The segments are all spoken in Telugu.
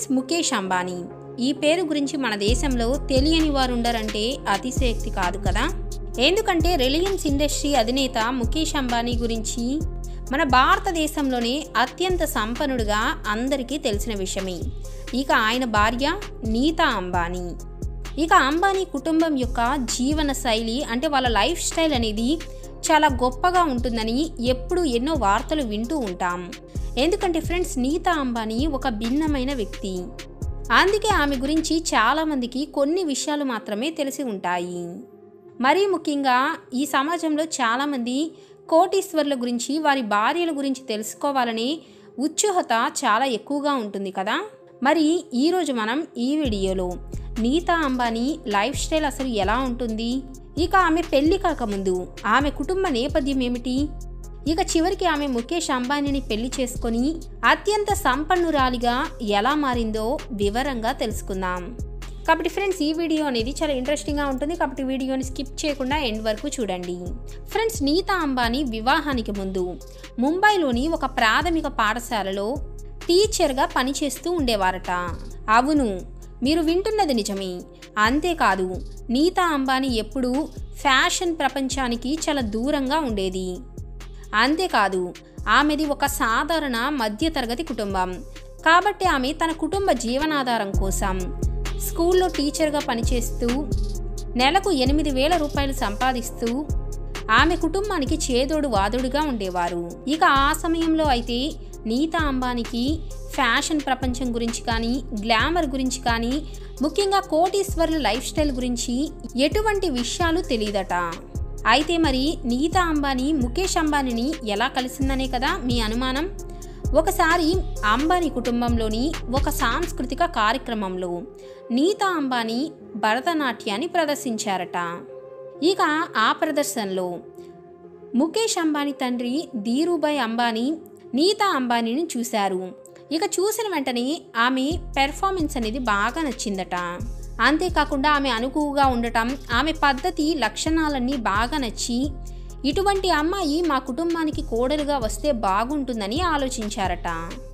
ఫ్రెండ్స్ ముఖేష్ అంబానీ ఈ పేరు గురించి మన దేశంలో తెలియని వారు ఉండరంటే అతిశయోక్తి కాదు కదా ఎందుకంటే రిలయన్స్ ఇండస్ట్రీ అధినేత ముఖేష్ అంబానీ గురించి మన భారతదేశంలోనే అత్యంత సంపన్నుడుగా అందరికీ తెలిసిన విషయమే ఇక ఆయన భార్య నీతా అంబానీ ఇక అంబానీ కుటుంబం యొక్క జీవన శైలి అంటే వాళ్ళ లైఫ్ స్టైల్ అనేది చాలా గొప్పగా ఉంటుందని ఎప్పుడు ఎన్నో వార్తలు వింటూ ఉంటాం ఎందుకంటే ఫ్రెండ్స్ నీతా అంబానీ ఒక భిన్నమైన వ్యక్తి అందుకే ఆమె గురించి చాలామందికి కొన్ని విషయాలు మాత్రమే తెలిసి ఉంటాయి మరీ ముఖ్యంగా ఈ సమాజంలో చాలామంది కోటీశ్వర్ల గురించి వారి భార్యల గురించి తెలుసుకోవాలనే ఉత్సుహత చాలా ఎక్కువగా ఉంటుంది కదా మరి ఈరోజు మనం ఈ వీడియోలో నీతా అంబానీ లైఫ్ స్టైల్ అసలు ఎలా ఉంటుంది ఇక ఆమె పెళ్లి కాకముందు ఆమె కుటుంబ నేపథ్యం ఏమిటి ఇక చివరికి ఆమె ముఖేష్ అంబానీని పెళ్లి చేసుకొని అత్యంత సంపన్నురాలిగా ఎలా మారిందో వివరంగా తెలుసుకుందాం కాబట్టి ఫ్రెండ్స్ ఈ వీడియో అనేది చాలా ఇంట్రెస్టింగ్గా ఉంటుంది కాబట్టి వీడియోని స్కిప్ చేయకుండా ఎండ్ వరకు చూడండి ఫ్రెండ్స్ నీతా అంబానీ వివాహానికి ముందు ముంబైలోని ఒక ప్రాథమిక పాఠశాలలో టీచర్గా పనిచేస్తూ ఉండేవారట అవును మీరు వింటున్నది నిజమే అంతేకాదు నీతా అంబానీ ఎప్పుడూ ఫ్యాషన్ ప్రపంచానికి చాలా దూరంగా ఉండేది అంతేకాదు ఆమెది ఒక సాధారణ మధ్యతరగతి కుటుంబం కాబట్టి ఆమె తన కుటుంబ జీవనాధారం కోసం స్కూల్లో టీచర్గా పనిచేస్తూ నెలకు ఎనిమిది వేల రూపాయలు సంపాదిస్తూ ఆమె కుటుంబానికి చేదోడు వాదుడుగా ఉండేవారు ఇక ఆ సమయంలో అయితే నీతా అంబానీకి ఫ్యాషన్ ప్రపంచం గురించి కానీ గ్లామర్ గురించి కానీ ముఖ్యంగా కోటీశ్వర్ల లైఫ్ స్టైల్ గురించి ఎటువంటి విషయాలు తెలియదట అయితే మరి నీతా అంబానీ ముఖేష్ అంబానీని ఎలా కలిసిందనే కదా మీ అనుమానం ఒకసారి అంబానీ కుటుంబంలోని ఒక సాంస్కృతిక కార్యక్రమంలో నీతా అంబానీ భరతనాట్యాన్ని ప్రదర్శించారట ఇక ఆ ప్రదర్శనలో ముఖేష్ అంబానీ తండ్రి ధీరుభాయ్ అంబానీ నీతా అంబానీని చూశారు ఇక చూసిన వెంటనే ఆమె పెర్ఫార్మెన్స్ అనేది బాగా నచ్చిందట అంతేకాకుండా ఆమె అనుకువగా ఉండటం ఆమె పద్ధతి లక్షణాలన్నీ బాగా నచ్చి ఇటువంటి అమ్మాయి మా కుటుంబానికి కోడలుగా వస్తే బాగుంటుందని ఆలోచించారట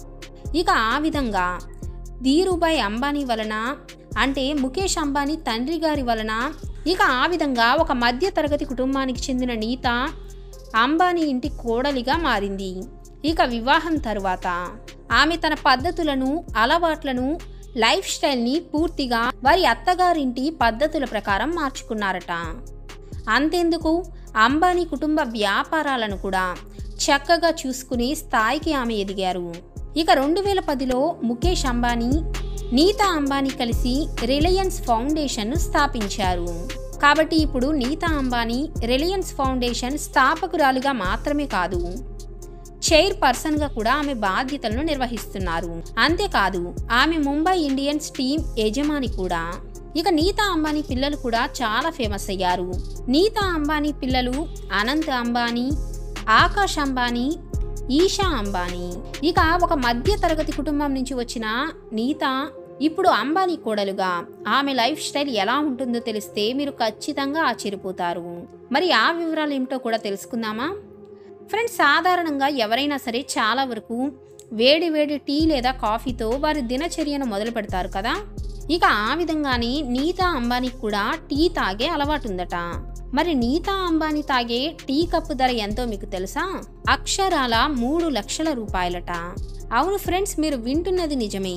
ఇక ఆ విధంగా ధీరుభాయ్ అంబానీ వలన అంటే ముఖేష్ అంబానీ తండ్రి గారి వలన ఇక ఆ విధంగా ఒక మధ్య తరగతి కుటుంబానికి చెందిన నీత అంబానీ ఇంటి కోడలిగా మారింది ఇక వివాహం తరువాత ఆమె తన పద్ధతులను అలవాట్లను లైఫ్ స్టైల్ని పూర్తిగా వారి అత్తగారింటి పద్ధతుల ప్రకారం మార్చుకున్నారట అంతెందుకు అంబానీ కుటుంబ వ్యాపారాలను కూడా చక్కగా చూసుకునే స్థాయికి ఆమె ఎదిగారు ఇక రెండు వేల పదిలో ముఖేష్ అంబానీ నీతా అంబానీ కలిసి రిలయన్స్ ఫౌండేషన్ను స్థాపించారు కాబట్టి ఇప్పుడు నీతా అంబానీ రిలయన్స్ ఫౌండేషన్ స్థాపకురాలుగా మాత్రమే కాదు చైర్ పర్సన్గా కూడా ఆమె బాధ్యతలను నిర్వహిస్తున్నారు అంతేకాదు ఆమె ముంబై ఇండియన్స్ టీం యజమాని కూడా ఇక నీతా అంబానీ పిల్లలు కూడా చాలా ఫేమస్ అయ్యారు నీతా అంబానీ పిల్లలు అనంత్ అంబానీ ఆకాష్ అంబానీ ఈషా అంబానీ ఇక ఒక మధ్య తరగతి కుటుంబం నుంచి వచ్చిన నీత ఇప్పుడు అంబానీ కోడలుగా ఆమె లైఫ్ స్టైల్ ఎలా ఉంటుందో తెలిస్తే మీరు ఖచ్చితంగా ఆశ్చర్యపోతారు మరి ఆ వివరాలు ఏమిటో కూడా తెలుసుకుందామా ఫ్రెండ్స్ సాధారణంగా ఎవరైనా సరే చాలా వరకు వేడి వేడి టీ లేదా కాఫీతో వారి దినచర్యను మొదలు పెడతారు కదా ఇక ఆ విధంగానే నీతా అంబానీకి కూడా టీ తాగే అలవాటు ఉందట మరి నీతా అంబానీ తాగే టీ కప్పు ధర ఎంతో మీకు తెలుసా అక్షరాల మూడు లక్షల రూపాయలట అవును ఫ్రెండ్స్ మీరు వింటున్నది నిజమే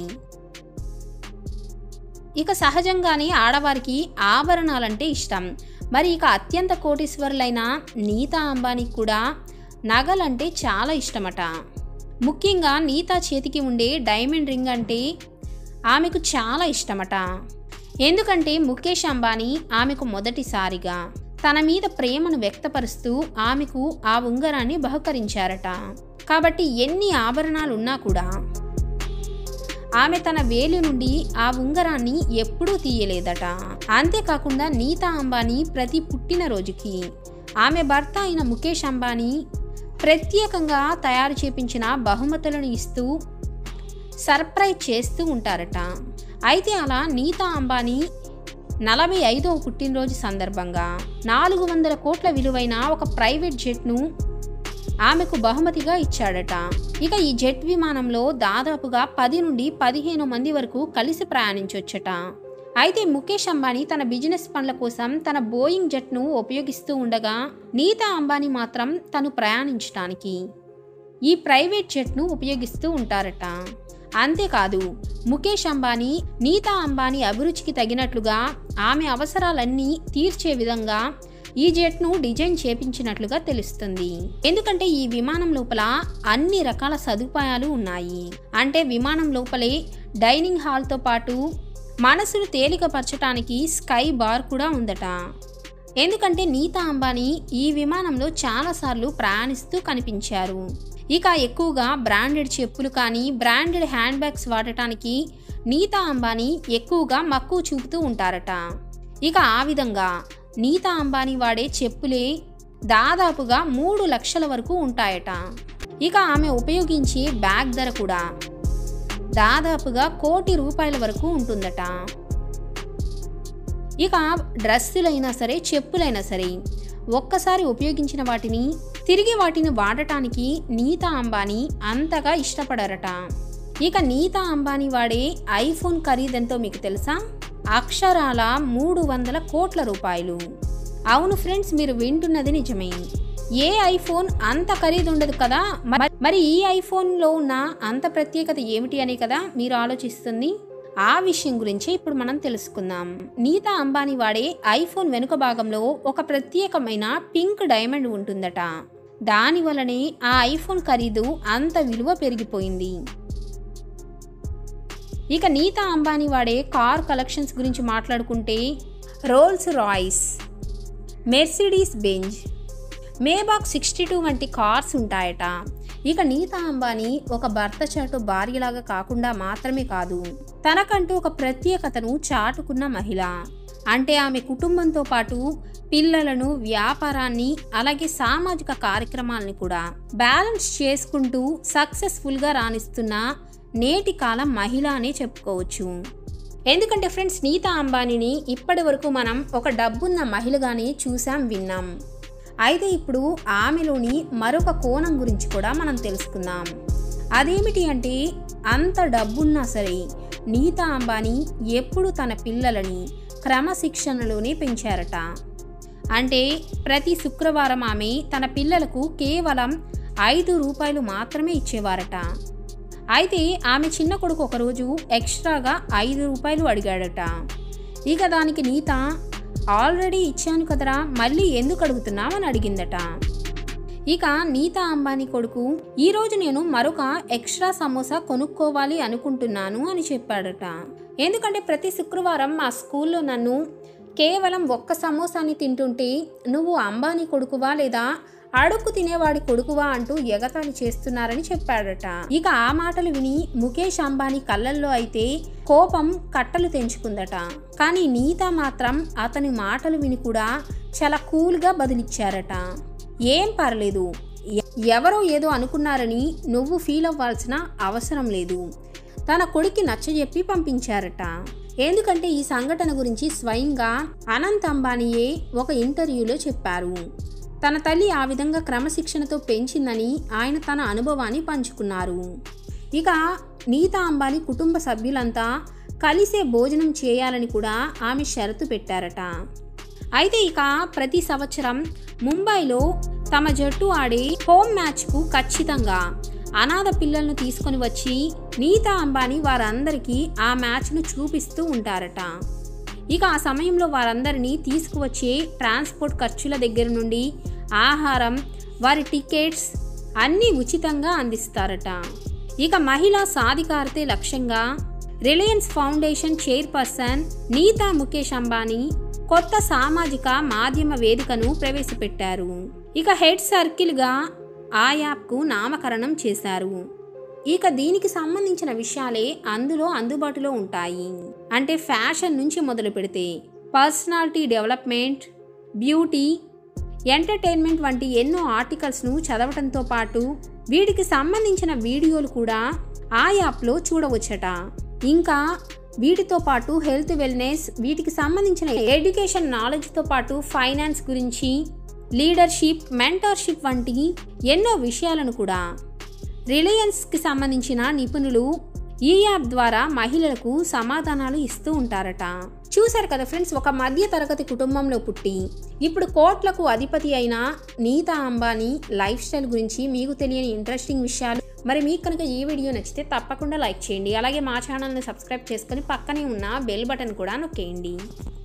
ఇక సహజంగానే ఆడవారికి ఆభరణాలంటే ఇష్టం మరి ఇక అత్యంత కోటీశ్వరులైన నీతా అంబానీకి కూడా నగలంటే చాలా ఇష్టమట ముఖ్యంగా నీతా చేతికి ఉండే డైమండ్ రింగ్ అంటే ఆమెకు చాలా ఇష్టమట ఎందుకంటే ముఖేష్ అంబానీ ఆమెకు మొదటిసారిగా తన మీద ప్రేమను వ్యక్తపరుస్తూ ఆమెకు ఆ ఉంగరాన్ని బహుకరించారట కాబట్టి ఎన్ని ఆభరణాలు ఉన్నా కూడా ఆమె తన వేలి నుండి ఆ ఉంగరాన్ని ఎప్పుడూ తీయలేదట అంతేకాకుండా నీతా అంబానీ ప్రతి పుట్టినరోజుకి ఆమె భర్త అయిన ముఖేష్ అంబానీ ప్రత్యేకంగా తయారు చేపించిన బహుమతులను ఇస్తూ సర్ప్రైజ్ చేస్తూ ఉంటారట అయితే అలా నీతా అంబానీ నలభై ఐదవ పుట్టినరోజు సందర్భంగా నాలుగు వందల కోట్ల విలువైన ఒక ప్రైవేట్ జెట్ను ఆమెకు బహుమతిగా ఇచ్చాడట ఇక ఈ జెట్ విమానంలో దాదాపుగా పది నుండి పదిహేను మంది వరకు కలిసి ప్రయాణించొచ్చట అయితే ముఖేష్ అంబానీ తన బిజినెస్ పనుల కోసం తన బోయింగ్ జెట్ను ఉపయోగిస్తూ ఉండగా నీతా అంబానీ మాత్రం తను ప్రయాణించడానికి ఈ ప్రైవేట్ జెట్ను ఉపయోగిస్తూ ఉంటారట అంతేకాదు ముఖేష్ అంబానీ నీతా అంబానీ అభిరుచికి తగినట్లుగా ఆమె అవసరాలన్నీ తీర్చే విధంగా ఈ జెట్ను డిజైన్ చేపించినట్లుగా తెలుస్తుంది ఎందుకంటే ఈ విమానం లోపల అన్ని రకాల సదుపాయాలు ఉన్నాయి అంటే విమానం లోపలే డైనింగ్ హాల్తో పాటు మనసును తేలికపరచడానికి స్కై బార్ కూడా ఉందట ఎందుకంటే నీతా అంబానీ ఈ విమానంలో చాలాసార్లు ప్రయాణిస్తూ కనిపించారు ఇక ఎక్కువగా బ్రాండెడ్ చెప్పులు కానీ బ్రాండెడ్ హ్యాండ్ బ్యాగ్స్ వాడటానికి నీతా అంబానీ ఎక్కువగా మక్కువ చూపుతూ ఉంటారట ఇక ఆ విధంగా నీతా అంబానీ వాడే చెప్పులే దాదాపుగా మూడు లక్షల వరకు ఉంటాయట ఇక ఆమె ఉపయోగించే బ్యాగ్ ధర కూడా దాదాపుగా కోటి రూపాయల వరకు ఉంటుందట ఇక డ్రెస్సులైనా సరే చెప్పులైనా సరే ఒక్కసారి ఉపయోగించిన వాటిని తిరిగి వాటిని వాడటానికి నీతా అంబానీ అంతగా ఇష్టపడరట ఇక నీతా అంబానీ వాడే ఐఫోన్ ఖరీదెంతో మీకు తెలుసా అక్షరాల మూడు వందల కోట్ల రూపాయలు అవును ఫ్రెండ్స్ మీరు వింటున్నది నిజమే ఏ ఐఫోన్ అంత ఖరీదు ఉండదు కదా మ- మరి ఈ ఐఫోన్లో ఉన్న అంత ప్రత్యేకత ఏమిటి అని కదా మీరు ఆలోచిస్తుంది ఆ విషయం గురించి ఇప్పుడు మనం తెలుసుకుందాం నీతా అంబానీ వాడే ఐఫోన్ వెనుక భాగంలో ఒక ప్రత్యేకమైన పింక్ డైమండ్ ఉంటుందట దాని వలనే ఆ ఐఫోన్ ఖరీదు అంత విలువ పెరిగిపోయింది ఇక నీతా అంబానీ వాడే కార్ కలెక్షన్స్ గురించి మాట్లాడుకుంటే Rolls Royce Mercedes Benz Maybach sixty two వంటి కార్స్ ఉంటాయట ఇక నీతా అంబానీ ఒక భర్త చాటు భార్యలాగా కాకుండా మాత్రమే కాదు తనకంటూ ఒక ప్రత్యేకతను చాటుకున్న మహిళ అంటే ఆమె కుటుంబంతో పాటు పిల్లలను వ్యాపారాన్ని అలాగే సామాజిక కార్యక్రమాలను కూడా బ్యాలెన్స్ చేసుకుంటూ సక్సెస్ఫుల్గా రాణిస్తున్న నేటి కాలం మహిళ అనే చెప్పుకోవచ్చు ఎందుకంటే ఫ్రెండ్స్ నీతా అంబానీని ఇప్పటి వరకు మనం ఒక డబ్బున్న మహిళగానే చూసాం విన్నాం అయితే ఇప్పుడు ఆమెలోని మరొక కోణం గురించి కూడా మనం తెలుసుకుందాం అదేమిటి అంటే అంత డబ్బున్నా సరే నీతా అంబానీ ఎప్పుడు తన పిల్లలని క్రమశిక్షణలోనే పెంచారట అంటే ప్రతి శుక్రవారం ఆమె తన పిల్లలకు కేవలం ఐదు రూపాయలు మాత్రమే ఇచ్చేవారట అయితే ఆమె చిన్న కొడుకు ఒకరోజు ఎక్స్ట్రాగా ఐదు రూపాయలు అడిగాడట ఇక దానికి నీత ఆల్రెడీ ఇచ్చాను కదరా మళ్ళీ ఎందుకు అడుగుతున్నావని అడిగిందట ఇక నీతా అంబానీ కొడుకు ఈరోజు నేను మరొక ఎక్స్ట్రా సమోసా కొనుక్కోవాలి అనుకుంటున్నాను అని చెప్పాడట ఎందుకంటే ప్రతి శుక్రవారం మా స్కూల్లో నన్ను కేవలం ఒక్క సమోసాని తింటుంటే నువ్వు అంబానీ కొడుకువా లేదా అడుక్కు తినేవాడి కొడుకువా అంటూ ఎగతాళి చేస్తున్నారని చెప్పాడట ఇక ఆ మాటలు విని ముఖేష్ అంబానీ కళ్ళల్లో అయితే కోపం కట్టలు తెంచుకుందట కానీ నీత మాత్రం అతని మాటలు విని కూడా చాలా కూల్గా బదిలిచ్చారట ఏం పర్లేదు ఎ- ఎవరో ఏదో అనుకున్నారని నువ్వు ఫీల్ అవ్వాల్సిన అవసరం లేదు తన కొడుక్కి నచ్చజెప్పి పంపించారట ఎందుకంటే ఈ సంఘటన గురించి స్వయంగా అనంత్ అంబానీయే ఒక ఇంటర్వ్యూలో చెప్పారు తన తల్లి ఆ విధంగా క్రమశిక్షణతో పెంచిందని ఆయన తన అనుభవాన్ని పంచుకున్నారు ఇక నీతా అంబానీ కుటుంబ సభ్యులంతా కలిసే భోజనం చేయాలని కూడా ఆమె షరతు పెట్టారట అయితే ఇక ప్రతి సంవత్సరం ముంబైలో తమ జట్టు ఆడే హోమ్ మ్యాచ్కు ఖచ్చితంగా అనాథ పిల్లలను తీసుకొని వచ్చి నీతా అంబానీ వారందరికీ ఆ మ్యాచ్ను చూపిస్తూ ఉంటారట ఇక ఆ సమయంలో వారందరినీ తీసుకువచ్చే ట్రాన్స్పోర్ట్ ఖర్చుల దగ్గర నుండి ఆహారం వారి టికెట్స్ అన్నీ ఉచితంగా అందిస్తారట ఇక మహిళా సాధికారతే లక్ష్యంగా Reliance foundation chairperson Nita Mukesh Ambani కొత్త సామాజిక మాధ్యమ వేదికను ప్రవేశపెట్టారు ఇక హెడ్ సర్కిల్గా ఆ యాప్కు నామకరణం చేశారు ఇక దీనికి సంబంధించిన విషయాలే అందులో అందుబాటులో ఉంటాయి అంటే ఫ్యాషన్ నుంచి మొదలు పెడితే పర్సనాలిటీ డెవలప్మెంట్ బ్యూటీ ఎంటర్టైన్మెంట్ వంటి ఎన్నో ఆర్టికల్స్ను చదవటంతో పాటు వీటికి సంబంధించిన వీడియోలు కూడా ఆ యాప్లో చూడవచ్చట ఇంకా వీటితో పాటు హెల్త్ వెల్నెస్ వీటికి సంబంధించిన ఎడ్యుకేషన్ నాలెడ్జ్తో పాటు ఫైనాన్స్ గురించి లీడర్షిప్ మెంటర్షిప్ వంటి ఎన్నో విషయాలను కూడా రిలయన్స్కి సంబంధించిన నిపుణులు ఈ యాప్ ద్వారా మహిళలకు సమాధానాలు ఇస్తూ ఉంటారట చూశారు కదా ఫ్రెండ్స్ ఒక మధ్య తరగతి కుటుంబంలో పుట్టి ఇప్పుడు కోట్లకు అధిపతి అయిన నీతా అంబానీ లైఫ్ స్టైల్ గురించి మీకు తెలియని ఇంట్రెస్టింగ్ విషయాలు మరి మీకు కనుక ఈ వీడియో నచ్చితే తప్పకుండా లైక్ చేయండి అలాగే మా ఛానల్ని సబ్స్క్రైబ్ చేసుకొని పక్కనే ఉన్న బెల్ బటన్ కూడా నొక్కేయండి